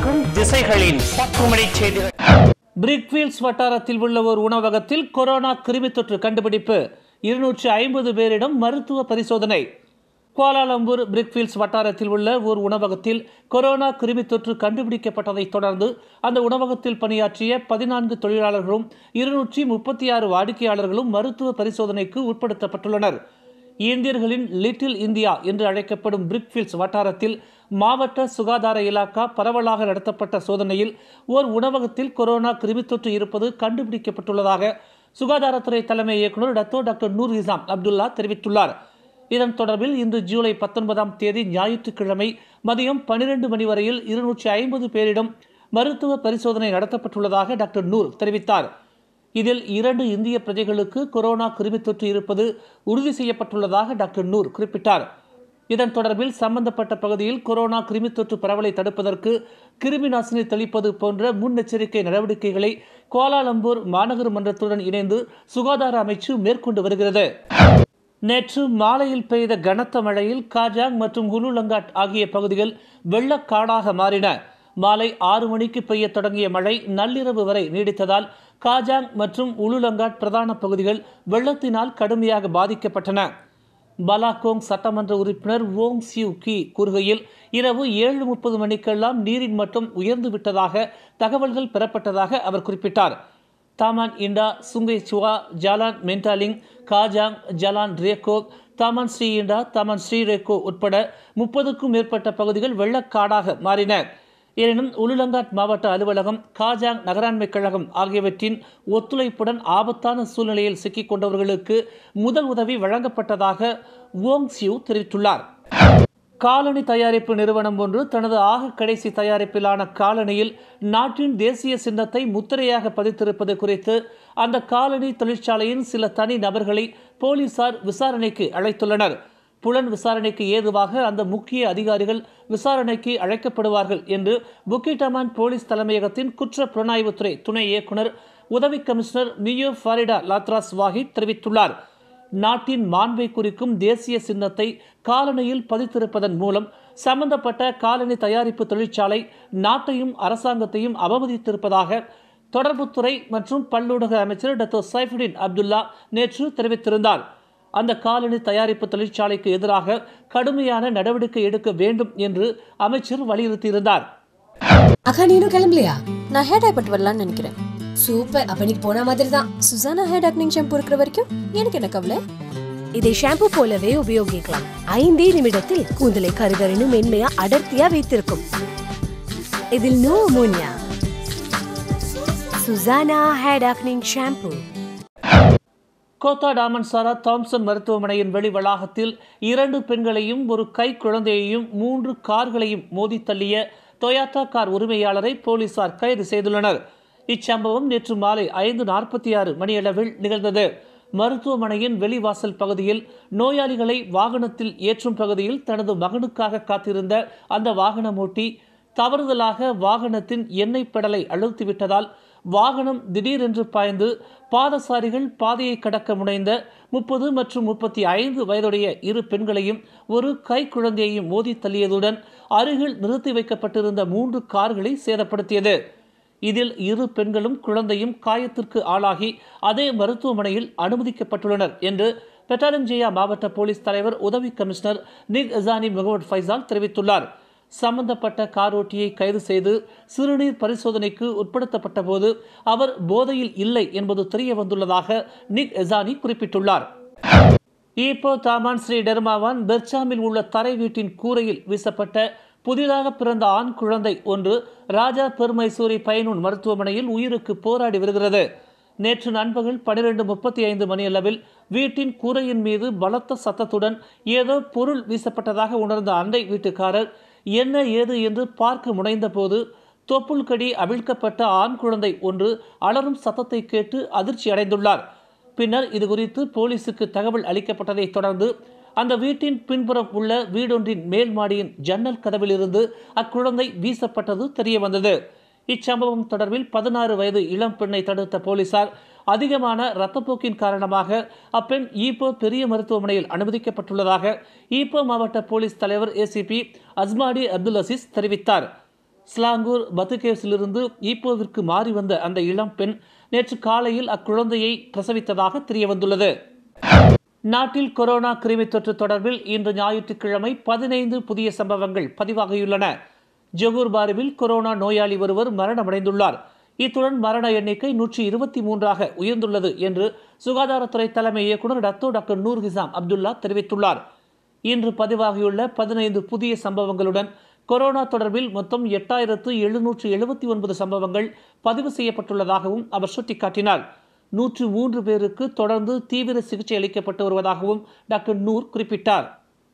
வணக்கம் திசைகளின் பக்குமணி செய்திகள் பிரிக்வீல்ஸ் வட்டாரத்தில் உள்ள ஒரு உணவகத்தில் கொரோனா கிருமித் தொற்று கண்டுபிடிப்பு இருநூற்றி ஐம்பது பேரிடம் மருத்துவ பரிசோதனை குவாலாலம்பூர் பிரிக்வீல்ஸ் வட்டாரத்தில் உள்ள ஒரு உணவகத்தில் கொரோனா கிருமித் தொற்று கண்டுபிடிக்கப்பட்டதைத் தொடர்ந்து அந்த உணவகத்தில் பணியாற்றிய பதினான்கு தொழிலாளர்களும் இருநூற்றி முப்பத்தி ஆறு வாடிக்கையாளர்களும் மருத்துவ பரிசோதனைக்கு உட்படுத்தப்பட்டுள்ளனர் இந்தியர்களின் லிட்டில் இந்தியா என்று அழைக்கப்படும் பிரிக்ஃபீல்ட்ஸ் வட்டாரத்தில் மாவட்ட சுகாதார இலாக்கா பரவலாக நடத்தப்பட்ட சோதனையில் ஓர் உணவகத்தில் கொரோனா கிருமித் தொற்று இருப்பது கண்டுபிடிக்கப்பட்டுள்ளதாக சுகாதாரத்துறை தலைமை இயக்குநர் Dato doctor Noor Isham Abdullah தெரிவித்துள்ளார் இதன் தொடர்பில் இன்று ஜூலை பத்தொன்பதாம் தேதி ஞாயிற்றுக்கிழமை மதியம் பனிரெண்டு மணி வரையில் இருநூற்றி ஐம்பது பேரிடம் மருத்துவ பரிசோதனை நடத்தப்பட்டுள்ளதாக டாக்டர் நூர் தெரிவித்தார் இதில் இரண்டு இந்திய பிரஜைகளுக்கு கொரோனா கிருமித் தொற்று இருப்பது உறுதி செய்யப்பட்டுள்ளதாக டாக்டர் நூர் குறிப்பிட்டார் இதன் தொடர்பில் சம்பந்தப்பட்ட பகுதியில் கொரோனா கிருமித் தொற்று பரவலை தடுப்பதற்கு கிருமி நாசினி தெளிப்பது போன்ற முன்னெச்சரிக்கை நடவடிக்கைகளை கோலாலம்பூர் மாநகர மன்றத்துடன் இணைந்து சுகாதார அமைச்சு மேற்கொண்டு வருகிறது நேற்று மாலையில் பெய்த கனத்த மழையில் காஜாங் மற்றும் ஹுலுலங்காட் ஆகிய பகுதிகள் வெள்ளக்காடாக மாறின மாலை ஆறு மணிக்கு பெய்ய தொடங்கிய மழை நள்ளிரவு வரை நீடித்ததால் காஜாங் மற்றும் உலுலங்காட் பிரதான பகுதிகள் வெள்ளத்தினால் கடுமையாக பாதிக்கப்பட்டன பலாகோங் சட்டமன்ற உறுப்பினர் ஓங் சியூ கி கூறுகையில் இரவு ஏழு முப்பது மணிக்கெல்லாம் நீரின் மட்டம் உயர்ந்து விட்டதாக தகவல்கள் பெறப்பட்டதாக அவர் குறிப்பிட்டார் Taman Indah Sungai Chua Jalan Mendaling Kajang Jalan Reko Taman Sri Indah Taman Sri Reko உட்பட முப்பதுக்கும் மேற்பட்ட பகுதிகள் வெள்ளக்காடாக மாறின எனினும் உலுலங்காட் மாவட்ட அலுவலகம் காஜாங் நகராண்மை கழகம் ஆகியவற்றின் ஒத்துழைப்புடன் ஆபத்தான சூழ்நிலையில் சிக்கிக் கொண்டவர்களுக்கு முதல் உதவி வழங்கப்பட்டதாக ஓங் சியூ தெரிவித்துள்ளார் காலணி தயாரிப்பு நிறுவனம் ஒன்று தனது ஆக கடைசி தயாரிப்பிலான காலணியில் நாட்டின் தேசிய சின்னத்தை முத்திரையாக பதித்திருப்பது குறித்து அந்த காலணி தொழிற்சாலையின் சில தனி நபர்களை போலீசார் விசாரணைக்கு அழைத்துள்ளனர் புலன் விசாரணைக்கு ஏதுவாக அந்த முக்கிய அதிகாரிகள் விசாரணைக்கு அழைக்கப்படுவார்கள் என்று புக்கிட்டமான் போலீஸ் தலைமையகத்தின் குற்ற புலனாய்வுத்துறை துணை இயக்குனர் உதவி கமிஷனர் மியோ ஃபாரிடா லாத்ராஸ் வாஹித் தெரிவித்துள்ளார் நாட்டின் மாண்பை குறிக்கும் தேசிய சின்னத்தை காலணியில் பதித்திருப்பதன் மூலம் சம்பந்தப்பட்ட காலணி தயாரிப்பு தொழிற்சாலை நாட்டையும் அரசாங்கத்தையும் அவமதித்திருப்பதாக தொடர்புத்துறை மற்றும் பல்லூடக அமைச்சர் டாக்டர் சைஃபுடின் அப்துல்லா நேற்று தெரிவித்திருந்தார் அந்த காலணி தயாரிப்பு தொழிற்சாலைக்கு எதிராக கடுமையான நடவடிக்கை எடுக்க வேண்டும் என்று அமைச்சர் வலியுறுத்தியிருந்தார் அக்கா நீனும் கிளம்பலையா நான் ஹேர் டை பட்டு வரலாம்னு நினைக்கிறேன் சூப்பர் அப்ப நீ போன மாதிரி தான் சுசானா ஹேர் டாக்னிங் ஷாம்பு இருக்கிற வரைக்கும் எனக்கு என்ன கவலை இதை ஷாம்பு போலவே உபயோகிக்கலாம் ஐந்தே நிமிடத்தில் கூந்தலை கருகருன்னு மென்மையா அடர்த்தியா வைத்திருக்கும் இதில் no ammonia Suzana hair darkening shampoo Kota Damansara Thomson மருத்துவமனையின் வெளி வளாகத்தில் இரண்டு பெண்களையும் ஒரு கை குழந்தையையும் மூன்று கார்களையும் மோதி தள்ளிய டொயாட்டா கார் உரிமையாளரை போலீசார் கைது செய்துள்ளனர் இச்சம்பவம் நேற்று மாலை ஐந்து நாற்பத்தி ஆறு மணியளவில் நிகழ்ந்தது மருத்துவமனையின் வெளிவாசல் பகுதியில் நோயாளிகளை வாகனத்தில் ஏற்றும் பகுதியில் தனது மகனுக்காக காத்திருந்த அந்த வாகனம் ஓட்டி தவறுதலாக வாகனத்தின் எண்ணெய் பெடலை அழுத்திவிட்டதால் வாகனம் திடீரென்று பாய்ந்து பாதசாரிகள் பாதையை கடக்க முனைந்த முப்பது மற்றும் முப்பத்தி ஐந்து வயதுடைய இரு பெண்களையும் ஒரு கை குழந்தையையும் மோதி தள்ளியதுடன் அருகில் நிறுத்தி வைக்கப்பட்டிருந்த மூன்று கார்களை சேதப்படுத்தியது இதில் இரு பெண்களும் குழந்தையும் காயத்திற்கு ஆளாகி அதே மருத்துவமனையில் அனுமதிக்கப்பட்டுள்ளனர் என்று பெட்டாரஞ்சேயா மாவட்ட போலீஸ் தலைவர் உதவி commissioner Nik Azani Mohamed Faisal தெரிவித்துள்ளார் சம்பந்தப்பட்ட கார் ஓட்டியை கைது செய்து சிறுநீர் பரிசோதனைக்கு உட்படுத்தப்பட்ட போது அவர் போதையில் இல்லை என்பது தெரிய வந்துள்ளதாக நிக் எசானி குறிப்பிட்டுள்ளார் ஈப்போ தாமான் ஸ்ரீ டெர்மாவான் பெர்ச்சாமில் உள்ள தரை வீட்டின் கூரையில் வீசப்பட்ட புதிதாக பிறந்த ஆண் குழந்தை ஒன்று ராஜா பெருமைசூரி பயனூன் மருத்துவமனையில் உயிருக்கு போராடி வருகிறது நேற்று நண்பகல் பனிரெண்டு முப்பத்தி ஐந்து மணியளவில் வீட்டின் கூரையின் மீது பலத்த சத்தத்துடன் ஏதோ பொருள் வீசப்பட்டதாக உணர்ந்த அண்டை வீட்டுக்காரர் என்ன ஏது என்று பார்க்க முனைந்தபோது தொப்புள்கடி அவிழ்க்கப்பட்ட ஆண் குழந்தை ஒன்று அலறும் சத்தத்தை கேட்டு அதிர்ச்சி அடைந்துள்ளார் பின்னர் இது குறித்து போலீசுக்கு தகவல் அளிக்கப்பட்டதைத் தொடர்ந்து அந்த வீட்டின் பின்புறம் உள்ள வீடொன்றின் மேல் மாடியின் ஜன்னல் கதவிலிருந்து அக்குழந்தை வீசப்பட்டது தெரிய வந்தது இச்சம்பவம் தொடர்பில் பதினாறு வயது இளம் பெண்ணை தடுத்த போலீசார் அதிகமான இரத்தப்போக்கின் காரணமாக அப்பெண் ஈப்போ பெரிய மருத்துவமனையில் அனுமதிக்கப்பட்டுள்ளதாக ஈப்போ மாவட்ட போலீஸ் தலைவர் ஏசிபி அஸ்மாடி அப்துல் அசீஸ் தெரிவித்தார் ஸ்லாங்கூர் பத்துகேவ்ஸிலிருந்து ஈப்போவிற்கு மாறி வந்த அந்த இளம் பெண் நேற்று காலையில் அக்குழந்தையை பிரசவித்ததாக தெரியவந்துள்ளது நாட்டில் கொரோனா கிருமி தொற்று தொடர்பில் இன்று ஞாயிற்றுக்கிழமை பதினைந்து புதிய சம்பவங்கள் பதிவாகியுள்ளன ஜொகூர் பாரிவில் கொரோனா நோயாளி ஒருவர் மரணமடைந்துள்ளார் இத்துடன் மரண எண்ணிக்கை நூற்றி இருபத்தி மூன்றாக உயர்ந்துள்ளது என்று சுகாதாரத்துறை தலைமை இயக்குநர் Dato doctor Noor Hisham Abdullah தெரிவித்துள்ளார் இன்று பதிவாகியுள்ள பதினைந்து புதிய சம்பவங்களுடன் கொரோனா தொடர்பில் மொத்தம் எட்டாயிரத்து எழுநூற்று எழுபத்தி ஒன்பது சம்பவங்கள் பதிவு செய்யப்பட்டுள்ளதாகவும் அவர் சுட்டிக்காட்டினார் நூற்று மூன்று பேருக்கு தொடர்ந்து தீவிர சிகிச்சை அளிக்கப்பட்டு வருவதாகவும் டாக்டர் நூர் குறிப்பிட்டார்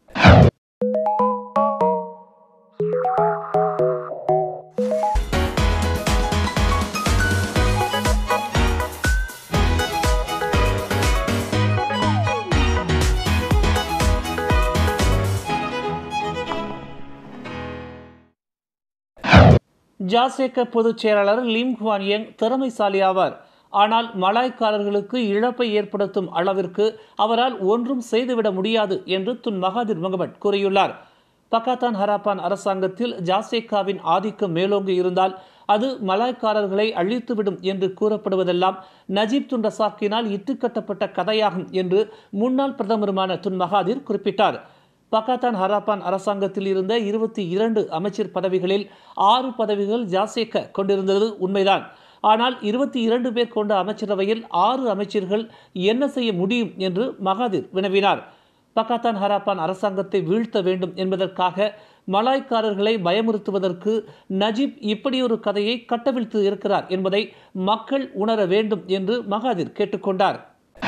ஜாசேக்க பொதுச் செயலாளர் லிம் குவான் யங் திறமைசாலி ஆவார் ஆனால் மலாய்க்காரர்களுக்கு இழப்பை ஏற்படுத்தும் அளவிற்கு அவரால் ஒன்றும் செய்துவிட முடியாது என்று துன் மகாதிர் முகமட் கூறியுள்ளார் பக்காத்தான் ஹராப்பான் அரசாங்கத்தில் ஜாசேக்காவின் ஆதிக்கம் மேலோங்கி இருந்தால் அது மலாய்க்காரர்களை அழித்துவிடும் என்று கூறப்படுவதெல்லாம் நஜீப் துன் ரசாக்கினால் இட்டுக்கட்டப்பட்ட கதையாகும் என்று முன்னாள் பிரதமருமான துன் மகாதிர் குறிப்பிட்டார் பக்காத்தான் ஹராப்பான் அரசாங்கத்தில் இருந்த இருபத்தி இரண்டு அமைச்சர் பதவிகளில் ஆறு பதவிகள் ஜாசேக்க கொண்டிருந்தது உண்மைதான் ஆனால் இருபத்தி இரண்டு பேர் கொண்ட அமைச்சரவையில் ஆறு அமைச்சர்கள் என்ன செய்ய முடியும் என்று மகாதிர் வினவினார் பக்காத்தான் ஹராப்பான் அரசாங்கத்தை வீழ்த்த வேண்டும் என்பதற்காக மலாய்க்காரர்களை பயமுறுத்துவதற்கு நஜீப் இப்படியொரு கதையை கட்டவிழ்த்து இருக்கிறார் என்பதை மக்கள் உணர வேண்டும் என்று மகாதிர் கேட்டுக்கொண்டார்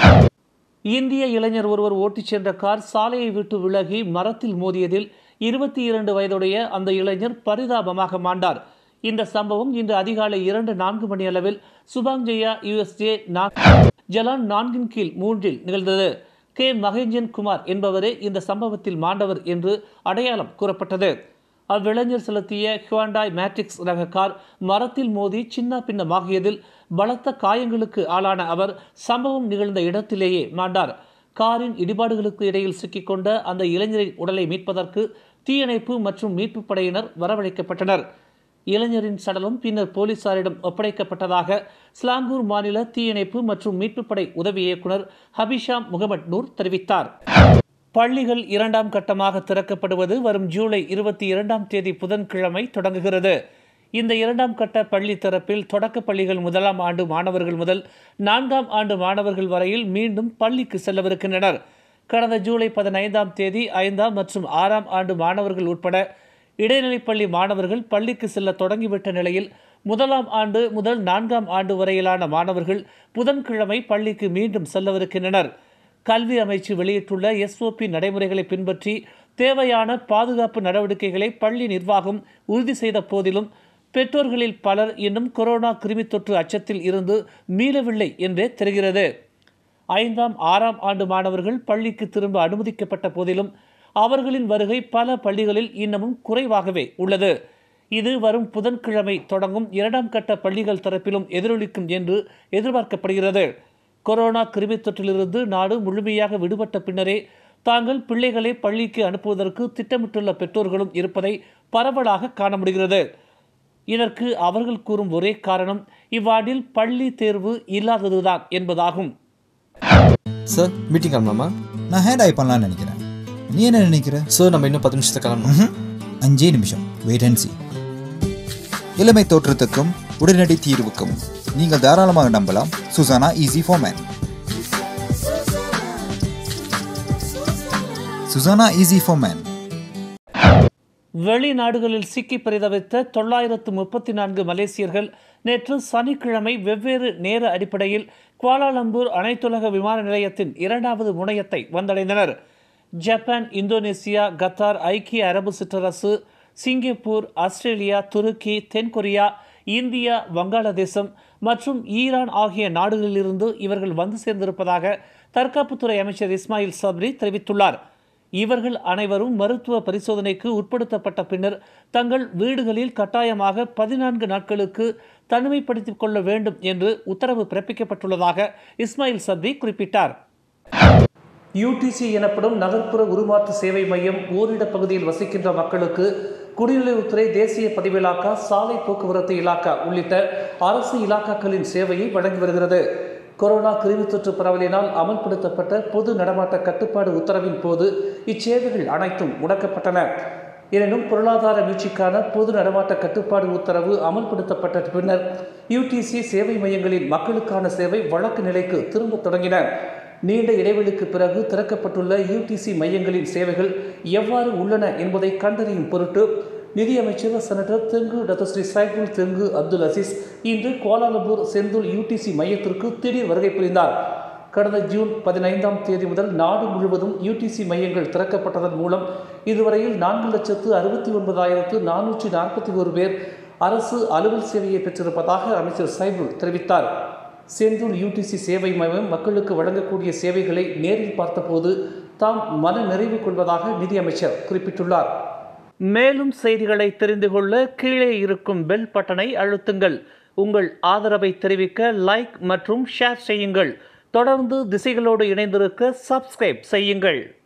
இந்திய இளைஞர் ஒருவர் ஓட்டிச் சென்ற கார் சாலையை விட்டு விலகி மரத்தில் மோதியதில் இருபத்தி இரண்டு வயதுடைய அந்த இளைஞர் பரிதாபமாக மாண்டார் இந்த சம்பவம் இன்று அதிகாலை இரண்டு நான்கு மணி அளவில் சுபாங்ஜயா யுஎஸ்ஜே ஜலான் நான்கின் கீழ் மூன்றில் நிகழ்ந்தது கே மகேஞ்சன் குமார் என்பவரே இந்த சம்பவத்தில் மாண்டவர் என்று அடையாளம் கூறப்பட்டது அவ்விளைஞர் செலுத்திய ஹுவாண்டாய் மேட்ரிக்ஸ் ரக கார் மரத்தில் மோதி சின்ன பின்னமாகியதில் பலத்த காயங்களுக்கு ஆளான அவர் சம்பவம் நிகழ்ந்த இடத்திலேயே மாண்டார் காரின் இடிபாடுகளுக்கு இடையில் சிக்கிக்கொண்ட அந்த இளைஞரின் உடலை மீட்பதற்கு தீயணைப்பு மற்றும் மீட்புப் படையினர் வரவழைக்கப்பட்டனர் இளைஞரின் சடலம் பின்னர் போலீசாரிடம் ஒப்படைக்கப்பட்டதாக ஸ்லாங்கூர் மாநில தீயணைப்பு மற்றும் மீட்புப்படை உதவி இயக்குனர் ஹபிஷாம் முகமது நூர் தெரிவித்தார் பள்ளிகள் இரண்டாம் கட்டமாக திறக்கப்படுவது வரும் ஜூலை இருபத்தி இரண்டாம் தேதி புதன்கிழமை தொடங்குகிறது இந்த இரண்டாம் கட்ட பள்ளி திறப்பில் தொடக்க பள்ளிகள் முதலாம் ஆண்டு மாணவர்கள் முதல் நான்காம் ஆண்டு மாணவர்கள் வரையில் மீண்டும் பள்ளிக்கு செல்லவிருக்கின்றனர் கடந்த ஜூலை பதினைந்தாம் தேதி ஐந்தாம் மற்றும் ஆறாம் ஆண்டு மாணவர்கள் உட்பட இடைநிலைப்பள்ளி மாணவர்கள் பள்ளிக்கு செல்ல தொடங்கிவிட்ட நிலையில் முதலாம் ஆண்டு முதல் நான்காம் ஆண்டு வரையிலான மாணவர்கள் புதன்கிழமை பள்ளிக்கு மீண்டும் செல்லவிருக்கின்றனர் கல்வி அமைச்சு வெளியிட்டுள்ள எஸ்ஓபி நடைமுறைகளை பின்பற்றி தேவையான பாதுகாப்பு நடவடிக்கைகளை பள்ளி நிர்வாகம் உறுதி செய்த போதிலும் பெற்றோர்களில் பலர் இன்னும் கொரோனா கிருமித் தொற்று அச்சத்தில் இருந்து மீளவில்லை என்றே தெரிகிறது ஐந்தாம் ஆறாம் ஆண்டு மாணவர்கள் பள்ளிக்கு திரும்ப அனுமதிக்கப்பட்ட போதிலும் அவர்களின் வருகை பல பள்ளிகளில் இன்னமும் குறைவாகவே உள்ளது இது வரும் புதன்கிழமை தொடங்கும் இரண்டாம் கட்ட பள்ளிகள் தரப்பிலும் எதிரொலிக்கும் என்று எதிர்பார்க்கப்படுகிறது கொரோனா கிருமித் தொற்றிலிருந்து நாடு முழுமையாக விடுபட்ட பின்னரே தாங்கள் பிள்ளைகளை பள்ளிக்கு அனுப்புவதற்கு திட்டமிட்டுள்ள பெற்றோர்களும் இருப்பதை பரவலாக காண முடிகிறது இதற்கு அவர்கள் கூறும் ஒரே காரணம் இவ்வாண்டில் பள்ளி தேர்வு இல்லாததுதான் என்பதாகும் சார் மீட்டிங் கிளம்பலாமா நான் ஹேண்ட் ஐ பண்ணலாம்னு நினைக்கிறேன் நீ என்ன நினைக்கிற சார் நம்ம இன்னும் பத்து நிமிஷத்துக்கு கிளம்பணும் ம்ஹும். அஞ்சே நிமிஷம் வெயிட் அண்ட் சி இளமை தோற்றத்துக்கும் உடனடி தீர்வுக்கும் நீங்கள் தாராளமாக நம்பலாம் Suzana easy Forman Suzana easy Forman வெளிநாடுகளில் சிக்கி பரிதவித்த தொள்ளாயிரத்து முப்பத்தி நான்கு மலேசியர்கள் நேற்று சனிக்கிழமை வெவ்வேறு நேர அடிப்படையில் குவாலாலம்பூர் அனைத்துலக விமான நிலையத்தின் இரண்டாவது முனையத்தை வந்தடைந்தனர் ஜப்பான் இந்தோனேசியா கத்தார் ஐக்கிய அரபு சிற்றரசு சிங்கப்பூர் ஆஸ்திரேலியா துருக்கி தென்கொரியா இந்தியா வங்காளதேசம் மற்றும் ஈரான் ஆகிய நாடுகளிலிருந்து இவர்கள் வந்து சேர்ந்திருப்பதாக தற்காப்புத்துறை அமைச்சர் இஸ்மாயில் சப்ரி தெரிவித்துள்ளார் இவர்கள் அனைவரும் மருத்துவ பரிசோதனைக்கு உட்படுத்தப்பட்ட பின்னர் தங்கள் வீடுகளில் கட்டாயமாக பதினான்கு நாட்களுக்கு தனிமைப்படுத்திக் கொள்ள வேண்டும் என்று உத்தரவு பிறப்பிக்கப்பட்டுள்ளதாக இஸ்மாயில் சப்ரி குறிப்பிட்டார் யூடிசி எனப்படும் நகர்ப்புற உருமாற்று சேவை மையம் ஓரிடப் பகுதியில் வசிக்கின்ற மக்களுக்கு குடிநீர்த்துறை தேசிய பதிவிலாக்கா சாலை போக்குவரத்து இலாக்கா உள்ளிட்ட அரசு இலாக்காக்களின் சேவையை வழங்கி வருகிறது கொரோனா கிருமித் தொற்று பரவலினால் அமல்படுத்தப்பட்ட பொது நடமாட்ட கட்டுப்பாடு உத்தரவின் போது இச்சேவைகள் அனைத்தும் முடக்கப்பட்டன எனினும் பொருளாதார மீட்சிக்கான பொது நடமாட்ட கட்டுப்பாடு உத்தரவு அமல்படுத்தப்பட்ட பின்னர் யூடிசி சேவை மையங்களின் மக்களுக்கான சேவை வழக்கு நிலைக்கு திரும்ப தொடங்கின நீண்ட இடைவெளிக்கு பிறகு திறக்கப்பட்டுள்ள யூடிசி மையங்களின் சேவைகள் எவ்வாறு உள்ளன என்பதை கண்டறியும் பொருட்டு நிதியமைச்சர் senator Tengku Datuk Seri Saiful Tengku Abdul Aziz இன்று கோலாலம்பூர் செந்தூல் யூடிசி மையத்திற்கு திடீர் வருகை புரிந்தார் கடந்த ஜூன் பதினைந்தாம் தேதி முதல் நாடு முழுவதும் யூடிசி மையங்கள் திறக்கப்பட்டதன் மூலம் இதுவரையில் நான்கு லட்சத்து அறுபத்தி ஒன்பதாயிரத்து நானூற்றி நாற்பத்தி ஒரு பேர் அரசு அலுவல் சேவையை பெற்றிருப்பதாக அமைச்சர் சைபுல் தெரிவித்தார் செந்தூர் யூடிசி சேவை மையம் மக்களுக்கு வழங்கக்கூடிய சேவைகளை நேரில் பார்த்தபோது தாம் மன நிறைவு கொள்வதாக நிதியமைச்சர் குறிப்பிட்டுள்ளார் மேலும் செய்திகளை தெரிந்து கொள்ள கீழே இருக்கும் பெல் பட்டனை அழுத்துங்கள் உங்கள் ஆதரவை தெரிவிக்க லைக் மற்றும் ஷேர் செய்யுங்கள் தொடர்ந்து திசைகளோடு இணைந்திருக்க சப்ஸ்கிரைப் செய்யுங்கள்